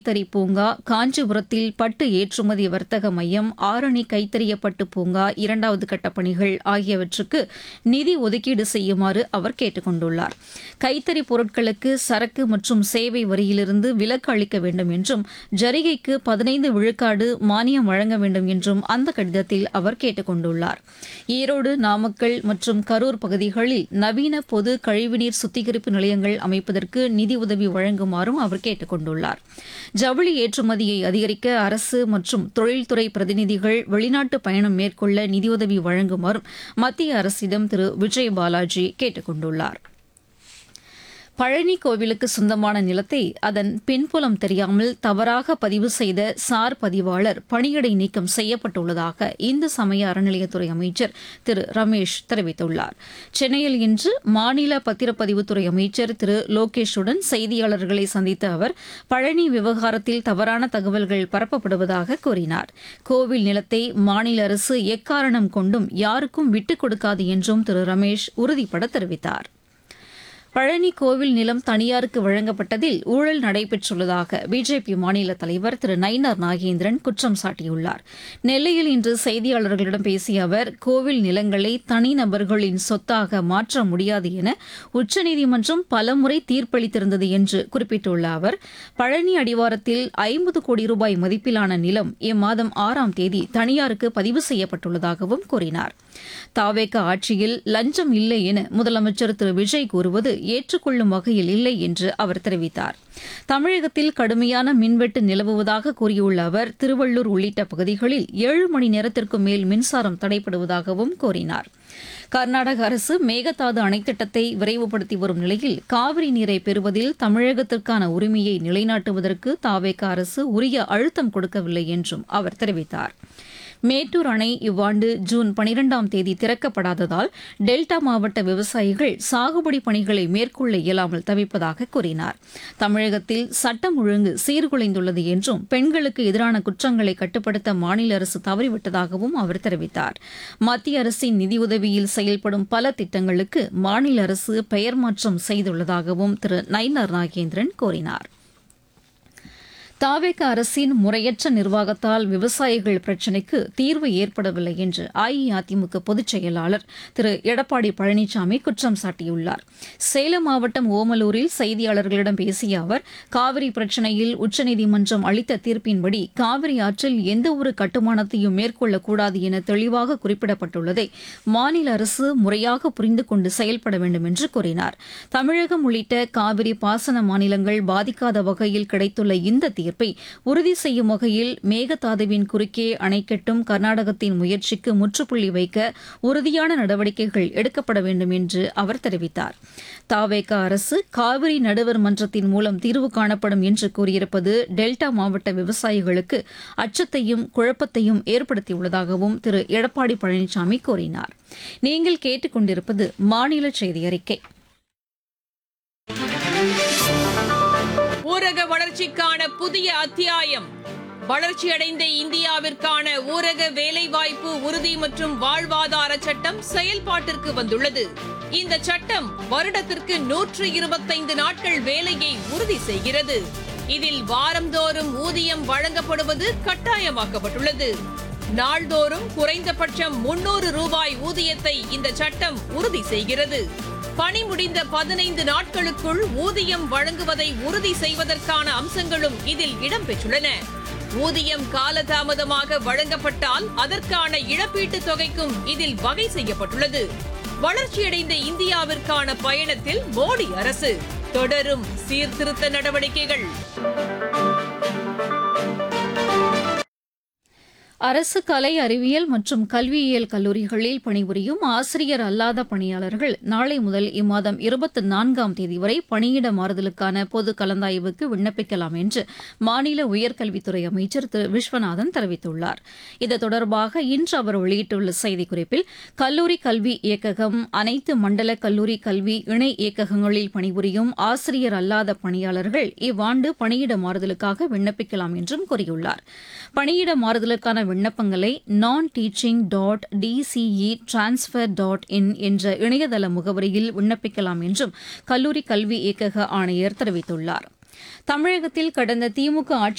கைத்தறி பூங்கா காஞ்சிபுரத்தில் பட்டு ஏற்றுமதி வர்த்தக மையம் ஆரணி கைத்தறிய பட்டு பூங்கா இரண்டாவது கட்ட பணிகள் ஆகியவற்றுக்கு நிதி ஒதுக்கீடு செய்யுமாறு அவர் கேட்டுக் கொண்டுள்ளார் கைத்தறி பொருட்களுக்கு சரக்கு மற்றும் சேவை வரியிலிருந்து விலக்கு அளிக்க வேண்டும் என்றும் ஜரிகைக்கு பதினைந்து விழுக்காடு மானியம் வழங்க வேண்டும் என்றும் அந்த கடிதத்தில் அவர் கேட்டுக் கொண்டுள்ளார் ஈரோடு நாமக்கல் மற்றும் கரூர் பகுதிகளில் நவீன பொது கழிவுநீர் சுத்திகரிப்பு நிலையங்கள் அமைப்பதற்கு நிதி உதவி வழங்குமாறும் அவர் கேட்டுக் கொண்டுள்ளார் ஜவுளி ஏற்றுமதியை அதிகரிக்க அரசு மற்றும் தொழில்துறை பிரதிநிதிகள் வெளிநாட்டு பயணம் மேற்கொள்ள நிதியுதவி வழங்குமாறும் மத்திய அரசிடம் திரு விஜய் பாலாஜி கேட்டுக் கொண்டுள்ளார் பழனி கோவிலுக்கு சொந்தமான நிலத்தை அதன் பின்புலம் தெரியாமல் தவறாக பதிவு செய்த சார் பதிவாளர் பணியிடை நீக்கம் செய்யப்பட்டுள்ளதாக இந்து சமய அறநிலையத்துறை அமைச்சர் திரு ரமேஷ் தெரிவித்துள்ளார் சென்னையில் இன்று மாநில பத்திரப்பதிவுத்துறை அமைச்சர் திரு லோகேஷுடன் செய்தியாளர்களை சந்தித்த அவர் பழனி விவகாரத்தில் தவறான தகவல்கள் பரப்பப்படுவதாக கூறினார் கோவில் நிலத்தை மாநில அரசு எக்காரணம் கொண்டும் யாருக்கும் விட்டுக் கொடுக்காது என்றும் திரு ரமேஷ் உறுதிபட தெரிவித்தார் பழனி கோவில் நிலம் தனியாருக்கு வழங்கப்பட்டதில் ஊழல் நடைபெற்றுள்ளதாக பிஜேபி மாநில தலைவர் திரு நயினார் நாகேந்திரன் குற்றம் சாட்டியுள்ளார் நெல்லையில் இன்று செய்தியாளர்களிடம் பேசிய அவர் கோவில் நிலங்களை தனிநபர்களின் சொத்தாக மாற்ற முடியாது என உச்சநீதிமன்றம் பலமுறை தீர்ப்பளித்திருந்தது என்று குறிப்பிட்டுள்ள அவர் பழனி அடிவாரத்தில் ஐம்பது கோடி ரூபாய் மதிப்பிலான நிலம் இம்மாதம் ஆறாம் தேதி தனியாருக்கு பதிவு செய்யப்பட்டுள்ளதாகவும் கூறினார் தாவேக ஆட்சியில் லஞ்சம் இல்லை என முதலமைச்சர் திரு விஜய் கூறுவது ஏற்றுக்கொள்ளும் வகையில் இல்லை என்று அவர் தெரிவித்தார் தமிழகத்தில் கடுமையான மின்வெட்டு நிலவுவதாக கூறியுள்ள அவர் திருவள்ளூர் உள்ளிட்ட பகுதிகளில் ஏழு மணி நேரத்திற்கு மேல் மின்சாரம் தடைபடுவதாகவும் கூறினார் கர்நாடக அரசு மேகதாது அணைத்திட்டத்தை விரைவுபடுத்தி வரும் நிலையில் காவிரி நீரை பெறுவதில் தமிழகத்திற்கான உரிமையை நிலைநாட்டுவதற்கு தாவேக அரசு உரிய அழுத்தம் கொடுக்கவில்லை என்றும் அவர் தெரிவித்தார் மேட்டூர் அணை இவ்வாண்டு ஜூன் பனிரெண்டாம் தேதி திறக்கப்படாததால் டெல்டா மாவட்ட விவசாயிகள் சாகுபடி பணிகளை மேற்கொள்ள இயலாமல் தவிப்பதாக கூறினார் தமிழகத்தில் சட்டம் ஒழுங்கு சீர்குலைந்துள்ளது என்றும் பெண்களுக்கு எதிரான குற்றங்களை கட்டுப்படுத்த மாநில அரசு தவறிவிட்டதாகவும் அவர் தெரிவித்தார் மத்திய அரசின் நிதியுதவியில் செயல்படும் பல திட்டங்களுக்கு மாநில அரசு பெயர் மாற்றம் செய்துள்ளதாகவும் திரு நயினார் நாகேந்திரன் கூறினார் தாவேக அரசின் முறையற்ற நிர்வாகத்தால் விவசாயிகள் பிரச்சினைக்கு தீர்வு ஏற்படவில்லை என்று அஇஅதிமுக பொதுச் செயலாளர் திரு எடப்பாடி பழனிசாமி குற்றம் சாட்டியுள்ளார் சேலம் மாவட்டம் ஓமலூரில் செய்தியாளர்களிடம் பேசிய அவர் காவிரி பிரச்சினையில் உச்சநீதிமன்றம் அளித்த தீர்ப்பின்படி காவிரி ஆற்றில் எந்தவொரு கட்டுமானத்தையும் மேற்கொள்ளக்கூடாது என தெளிவாக குறிப்பிடப்பட்டுள்ளதை மாநில அரசு முறையாக புரிந்து கொண்டு செயல்பட வேண்டும் என்று கூறினார் தமிழகம் உள்ளிட்ட காவிரி பாசன மாநிலங்கள் பாதிக்காத வகையில் கிடைத்துள்ள இந்த தீர்ப்பை உறுதி செய்யும் வகையில் மேகதாதுவின் குறுக்கே அணை கட்டும் கர்நாடகத்தின் முயற்சிக்கு முற்றுப்புள்ளி வைக்க உறுதியான நடவடிக்கைகள் எடுக்கப்பட வேண்டும் என்று அவர் தெரிவித்தார் தாவேக அரசு காவிரி நடுவர் மன்றத்தின் மூலம் தீர்வு காணப்படும் என்று கூறியிருப்பது டெல்டா மாவட்ட விவசாயிகளுக்கு அச்சத்தையும் குழப்பத்தையும் ஏற்படுத்தியுள்ளதாகவும் திரு எடப்பாடி பழனிசாமி கூறினார் நீங்கள் கேட்டுக்கொண்டிருப்பது மாநில செய்தி அறிக்கை ஊரக வளர்ச்சிக்கான புதிய அத்தியாயம் வளர்ச்சியடைந்த இந்தியாவிற்கான ஊரக வேலைவாய்ப்பு உறுதி மற்றும் வாழ்வாதார சட்டம் செயல்பாட்டிற்கு வந்துள்ளது இந்த சட்டம் வருடத்திற்கு நூற்று இருபத்தைந்து நாட்கள் வேலையை உறுதி செய்கிறது இதில் வாரந்தோறும் ஊதியம் வழங்கப்படுவது கட்டாயமாக்கப்பட்டுள்ளது நாள்தோறும் குறைந்தபட்சம் முன்னூறு ரூபாய் ஊதியத்தை இந்த சட்டம் உறுதி செய்கிறது பணி முடிந்த பதினைந்து நாட்களுக்குள் ஊதியம் வழங்குவதை உறுதி செய்வதற்கான அம்சங்களும் இதில் இடம்பெற்றுள்ளன ஊதியம் காலதாமதமாக வழங்கப்பட்டால் அதற்கான இழப்பீட்டுத் தொகைக்கும் இதில் வகை செய்யப்பட்டுள்ளது வளர்ச்சியடைந்த இந்தியாவிற்கான பயணத்தில் மோடி அரசு தொடரும் சீர்திருத்த நடவடிக்கைகள் அரசு கலை அறிவியல் மற்றும் கல்வியியல் கல்லூரிகளில் பணிபுரியும் ஆசிரியர் அல்லாத பணியாளர்கள் நாளை முதல் இம்மாதம் இருபத்தி நான்காம் தேதி வரை பணியிட மாறுதலுக்கான பொது கலந்தாய்வுக்கு விண்ணப்பிக்கலாம் என்று மாநில உயர்கல்வித்துறை அமைச்சர் திரு விஸ்வநாதன் தெரிவித்துள்ளார் இது தொடர்பாக இன்று அவர் வெளியிட்டுள்ள செய்திக்குறிப்பில் கல்லூரி கல்வி இயக்ககம் அனைத்து மண்டல கல்லூரி கல்வி இணை இயக்ககங்களில் பணிபுரியும் ஆசிரியர் அல்லாத பணியாளர்கள் இவ்வாண்டு பணியிட மாறுதலுக்காக விண்ணப்பிக்கலாம் என்றும் கூறியுள்ளார் பணியிட மாறுதலுக்கான விண்ணப்பங்களை நான் teaching dot DCE transfer dot in என்ற இணையதள முகவரியில் விண்ணப்பிக்கலாம் என்றும் கல்லூரி கல்வி இயக்கக ஆணையர் தெரிவித்துள்ளார் தமிழகத்தில் கடந்த திமுக ஆட்சி